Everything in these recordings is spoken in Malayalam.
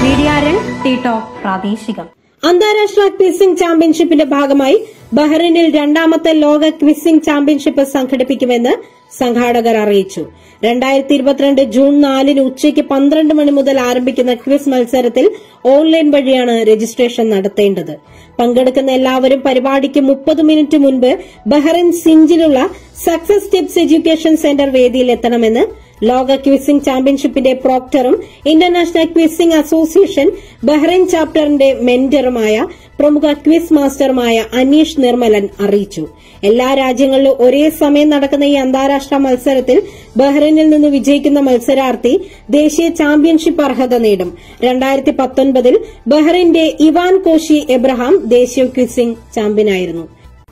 മീഡിയ രംഗ് ടീട്ടോ പ്രാദേശികം അന്താരാഷ്ട്ര ക്വിസിംഗ് ചാമ്പ്യൻഷിപ്പിന്റെ ഭാഗമായി ബഹ്റിനിൽ രണ്ടാമത്തെ ലോക ക്വിസിംഗ് ചാമ്പ്യൻഷിപ്പ് സംഘടിപ്പിക്കുമെന്ന് സംഘാടകർ അറിയിച്ചു രണ്ടായിരത്തി ഇരുപത്തിരണ്ട് ജൂൺ നാലിന് ഉച്ചയ്ക്ക് പന്ത്രണ്ട് മണി മുതൽ ആരംഭിക്കുന്ന ക്വിസ് മത്സരത്തിൽ ഓൺലൈൻ വഴിയാണ് രജിസ്ട്രേഷൻ നടത്തേണ്ടത് പങ്കെടുക്കുന്ന എല്ലാവരും പരിപാടിക്ക് മുപ്പത് മിനിറ്റ് മുൻപ് ബഹ്റിൻ സിഞ്ചിലുള്ള സക്സസ് സ്റ്റെപ്സ് എഡ്യൂക്കേഷൻ സെന്റർ വേദിയിൽ എത്തണമെന്ന് ലോക ക്വിസിംഗ് ചാമ്പ്യൻഷിപ്പിന്റെ പ്രോക്ടറും ഇന്റർനാഷണൽ ക്വിസിംഗ് അസോസിയേഷൻ ബഹ്റൈൻ ചാപ്റ്ററിന്റെ മെന്ററുമായ പ്രമുഖ ക്വിസ് മാസ്റ്ററുമായ അനീഷ് നിർമ്മലൻ അറിയിച്ചു എല്ലാ രാജ്യങ്ങളിലും ഒരേ സമയം നടക്കുന്ന ഈ അന്താരാഷ്ട്ര മത്സരത്തിൽ ബഹ്റൈനിൽ നിന്ന് വിജയിക്കുന്ന മത്സരാർത്ഥി ദേശീയ ചാമ്പ്യൻഷിപ്പ് അർഹത നേടും രണ്ടായിരത്തി പത്തൊൻപതിൽ ബഹ്റൈന്റെ ഇവാൻ കോശി എബ്രഹാം ദേശീയ ക്വിസിംഗ് ചാമ്പ്യനായിരുന്നു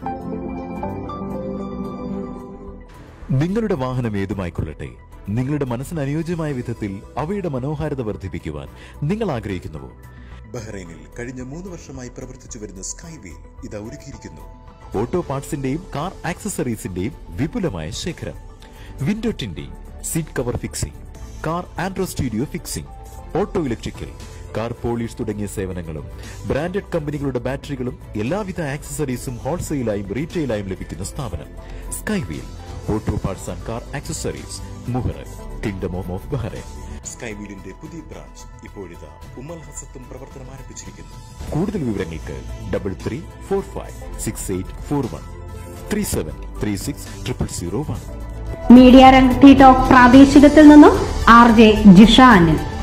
നിങ്ങളുടെ വാഹനം ഏതുമായിക്കൊള്ളട്ടെ നിങ്ങളുടെ മനസ്സിന് അനുയോജ്യമായ വിധത്തിൽ അവയുടെ മനോഹാരിത വർദ്ധിപ്പിക്കുവാൻ നിങ്ങൾ ആഗ്രഹിക്കുന്നുവോ ബഹ്റൈനിൽ കഴിഞ്ഞ മൂന്ന് വർഷമായി പ്രവർത്തിച്ചു വരുന്ന സ്കൈവീൽ ഇത് ഒരുക്കിയിരിക്കുന്നു ഓട്ടോ പാർട്സിന്റെയും കാർ ആക്സസറീസിന്റെയും വിപുലമായ ശേഖരം window tinting seat cover fixing car Android studio fixing auto electrical car polish തുടങ്ങിയ സേവനങ്ങളും ബ്രാൻഡഡ് കമ്പനികളുടെ ബാറ്ററികളും എല്ലാവിധ ആക്സസറീസും ഹോൾസെയിലായും റീറ്റെയിലായും ലഭിക്കുന്ന സ്ഥാപനം Skywheel auto parts and car accessories Muharraq kingdom of Bahrain സ്കൈവീലിന്റെ പുതിയ ബ്രാഞ്ച് ഇപ്പോഴിതാ ഉമ്മൽ ഹസത്തും പ്രവർത്തനം ആരംഭിച്ചിരിക്കുന്നു കൂടുതൽ വിവരങ്ങൾക്ക് double three four five six eight four one three seven three six triple zero one media രംഗ് ടീട്ടോ പ്രാദേശികത്തിൽ നിന്നും ആർ ജെ ജിഷ അനിൽ